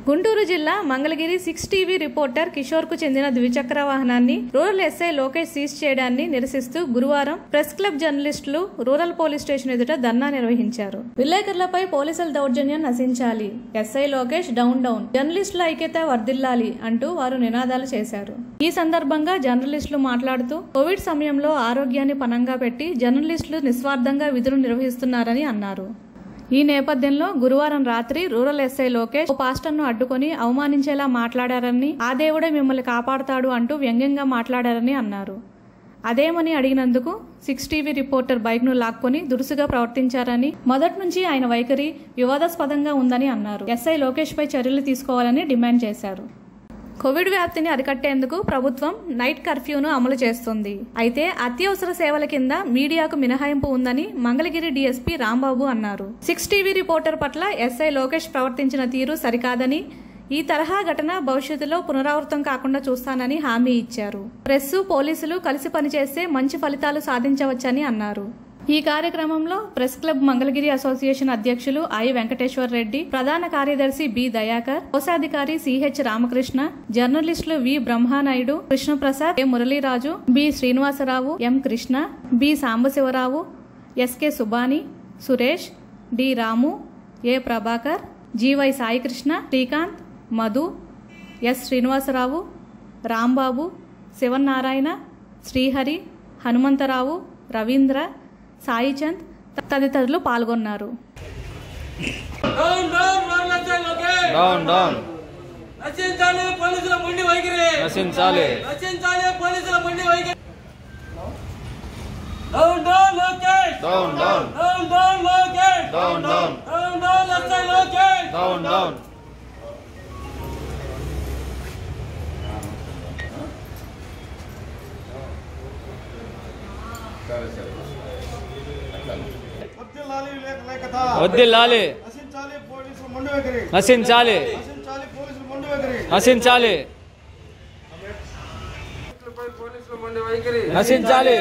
గుంటూరు జిల్లా Mangalagiri six TV reporter Kishore కు చెందిన ద్విచక్ర వాహనాన్ని రూరల్ ఎస్ఐ లోకేష్ సీజ్ చేయడాన్ని నిరసిస్తూ గురువారం ప్రెస్ క్లబ్ జర్నలిస్టులు రూరల్ పోలీస్ స్టేషన్ ఎదుట ధర్నా నిర్వహించారు విలేకరులపై పోలీసుల దౌర్జన్యం నశించాలి ఎస్ఐ లోకేష్ డౌన్ డౌన్ జర్నలిస్టుల ఐక్యత వర్ధిల్లాలి అంటూ వారు నినాదాలు చేశారు ఈ సందర్భంగా జర్నలిస్టులు మాట్లాడుతూ కోవిడ్ సమయంలో ఆరోగ్యాన్ని పనంగా పెట్టి జర్నలిస్టులు నిస్వార్థంగా విధులు నిర్వహిస్తున్నారని అన్నారు ఈ నేపథ్యంలో గురువారం రాత్రి రూరల్ ఎస్ఐ లోకేష్ ఓ పాస్టర్ను అడ్డుకొని అవమానించేలా మాట్లాడారని ఆ దేవుడే మిమ్మల్ని కాపాడతాడు అంటూ వ్యంగ్యంగా మాట్లాడారని అన్నారు అదేమని అడిగినందుకు సిక్స్ టీవీ రిపోర్టర్ బైక్ను లాక్కొని దురుసుగా ప్రవర్తించారని మొదటి నుంచి ఆయన వైఖరి వివాదాస్పదంగా ఉందని అన్నారు ఎస్ఐ లోకేష్ పై చర్యలు తీసుకోవాలని డిమాండ్ చేశారు కోవిడ్ వ్యాప్తిని అరికట్టేందుకు ప్రభుత్వం నైట్ కర్ఫ్యూను అమలు చేస్తుంది అయితే అత్యవసర సేవల కింద మీడియాకు మినహాయింపు ఉందని మంగళగిరి డీఎస్పీ రాంబాబు అన్నారు సిక్స్ టీవీ రిపోర్టర్ పట్ల ఎస్ఐ లోకేష్ ప్రవర్తించిన తీరు సరికాదని ఈ తరహా ఘటన భవిష్యత్తులో పునరావృతం కాకుండా చూస్తానని హామీ ఇచ్చారు ప్రెస్ పోలీసులు కలిసి పనిచేస్తే మంచి ఫలితాలు సాధించవచ్చని అన్నారు ఈ కార్యక్రమంలో ప్రెస్ క్లబ్ మంగళగిరి అసోసియేషన్ అధ్యక్షులు ఐ వెంకటేశ్వర్ రెడ్డి ప్రధాన కార్యదర్శి బి దయాకర్ కోశాధికారి సిహెచ్ రామకృష్ణ జర్నలిస్టులు V Brahmanaidu Krishnaprasad A Muraliraju B Srinivasarao M Krishna B Sambasivarao SK Subani Suresh D Ramu A Prabhakar GY Saikrishna Srikanth Madhu S Srinivasarao Rambabu Sivanarayana Srihari Hanumantharao Ravindra Saichand తదితరులు పాల్గొన్నారు డౌన్ డౌన్ వరలచ్చ లోకేష్ డౌన్ డౌన్ నశించాలి పోలీసుల ముండి వైఖరి నశించాలి నశించాలి పోలీసుల ముండి వైఖరి down down Lokesh down down down down Lokesh down down down down లచ్చ లోకేష్ డౌన్ డౌన్ వర్ధిల్లాలి లేక లేకత. వద్దిల్లాలి నశించాలి పోలీసుల మొండి వైఖరి నశించాలి నశించాలి పోలీసుల మొండి వైఖరి నశించాలి పోలీసుల ముండి వైఖరి నశించాలి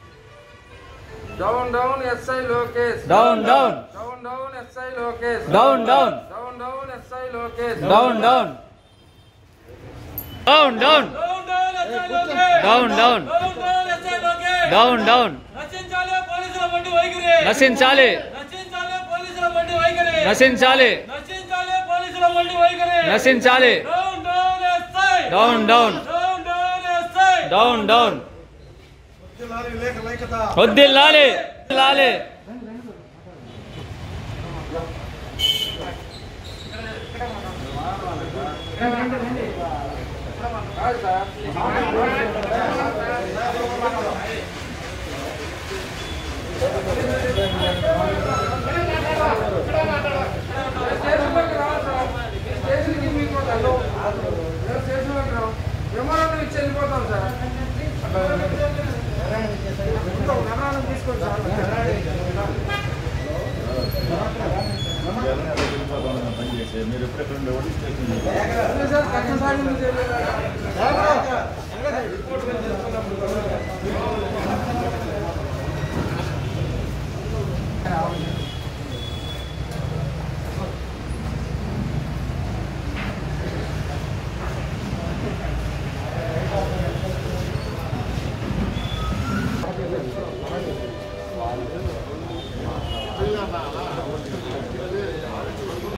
down down SI Lokesh down down down down SI Lokesh down down down down SI Lokesh down down down down down down SI Lokesh down down down down SI Lokesh down down నశించాలి పోలీసుల ముండి వైఖరి నశించాలి నశించాలి పోలీసుల ముండి వైఖరి నశించాలి నశించాలి పోలీసుల ముండి వైఖరి నశించాలి down down SI down down down down SI down down వర్ధిల్లాలి లేక లేకత. వద్దిల్లాలి వద్దిల్లాలి విమానం ఇచ్చి వెళ్ళిపోతాం సార్ సార్ కక్ష సాగింపు చేయలేదు